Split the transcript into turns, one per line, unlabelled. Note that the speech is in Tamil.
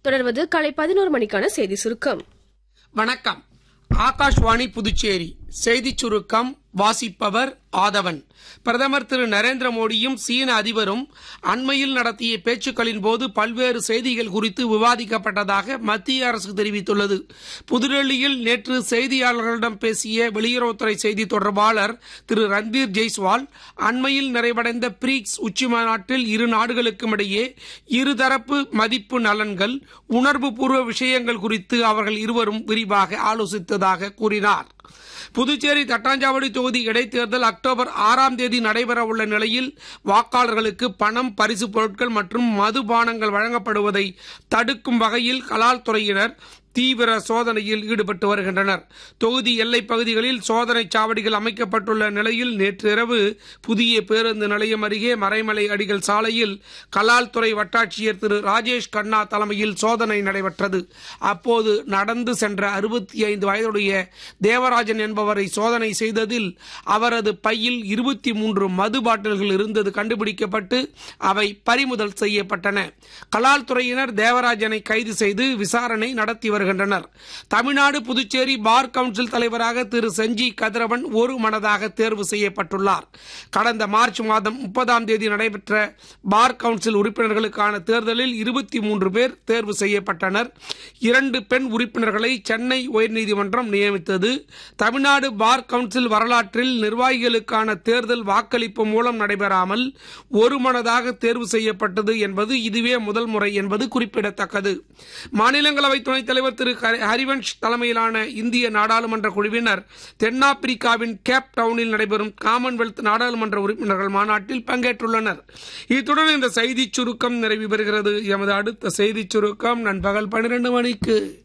தொடர்வது காலை பதினோரு மணிக்கான செய்தி சுருக்கம்
வணக்கம் ஆகாஷ்வாணி புதுச்சேரி செய்திச் சுருக்கம் வாசிப்பவர் ஆதவன் பிரதமர் திரு நரேந்திர மோடியும் சீன அதிபரும் அண்மையில் நடத்திய பேச்சுக்களின் போது பல்வேறு செய்திகள் குறித்து விவாதிக்கப்பட்டதாக மத்திய அரசு தெரிவித்துள்ளது புதுடெல்லியில் நேற்று செய்தியாளர்களிடம் பேசிய வெளியுறவுத்துறை செய்தி தொடர்பாளர் திரு ரன்பீர் ஜெய்ஸ்வால் அண்மையில் நிறைவடைந்த பிரிக்ஸ் உச்சி மாநாட்டில் இரு நாடுகளுக்கும் இடையே இருதரப்பு மதிப்பு நலன்கள் உணர்வுபூர்வ விஷயங்கள் குறித்து அவர்கள் இருவரும் விரிவாக ஆலோசித்ததாக கூறினார் புதுச்சேரி தட்டாஞ்சாவடி தொகுதி இடைத்தேர்தல் அக்டோபர் ஆறாம் தேதி நடைபெற உள்ள நிலையில் வாக்காளர்களுக்கு பணம் பரிசு பொருட்கள் மற்றும் மதுபானங்கள் வழங்கப்படுவதை தடுக்கும் வகையில் கலால் துறையினர் தீவிர சோதனையில் ஈடுபட்டு வருகின்றனர் தொகுதி எல்லைப் பகுதிகளில் சோதனை சாவடிகள் அமைக்கப்பட்டுள்ள நிலையில் நேற்று இரவு புதிய பேருந்து நிலையம் அருகே மறைமலை அடிகள் சாலையில் கலால் துறை வட்டாட்சியர் திரு ராஜேஷ் கண்ணா தலைமையில் சோதனை நடைபெற்றது அப்போது நடந்து சென்ற அறுபத்தி ஐந்து வயதுடைய தேவராஜன் என்பவரை சோதனை செய்ததில் அவரது பையில் இருபத்தி மூன்று மது பாட்டில்கள் இருந்தது கண்டுபிடிக்கப்பட்டு அவை பறிமுதல் செய்யப்பட்டன கலால் துறையினர் தேவராஜனை கைது செய்து விசாரணை நடத்தி வருகின்றனர் தமிழ்நாடு புதுச்சேரி பார் கவுன்சில் தலைவராக திரு செஞ்சி கதிரவன் ஒரு மனதாக தேர்வு செய்யப்பட்டுள்ளார் கடந்த மார்ச் மாதம் முப்பதாம் தேதி நடைபெற்ற பார் கவுன்சில் உறுப்பினர்களுக்கான தேர்தலில் இருபத்தி மூன்று பேர் தேர்வு செய்யப்பட்டனர் இரண்டு பெண் உறுப்பினர்களை சென்னை உயர்நீதிமன்றம் நியமித்தது தமிழ்நாடு பார் கவுன்சில் வரலாற்றில் நிர்வாகிகளுக்கான தேர்தல் வாக்களிப்பு மூலம் நடைபெறாமல் ஒரு மனதாக தேர்வு செய்யப்பட்டது என்பது இதுவே முதல் முறை என்பது குறிப்பிடத்தக்கது மாநிலங்களவை துணைத் தலைவர் திரு ஹரி- ஹரிவன்ஷ் தலைமையிலான இந்திய நாடாளுமன்ற குழுவினர் தென்னாப்பிரிக்காவின் கேப் டவுனில் நடைபெறும் காமன்வெல்த் நாடாளுமன்ற உறுப்பினர்கள் மாநாட்டில் பங்கேற்றுள்ளனர் இத்துடன் இந்த செய்திச் சுருக்கம் நிறைவு பெறுகிறது எமது அடுத்த செய்திச் சுருக்கம் நண்பகல் பன்னிரண்டு மணிக்கு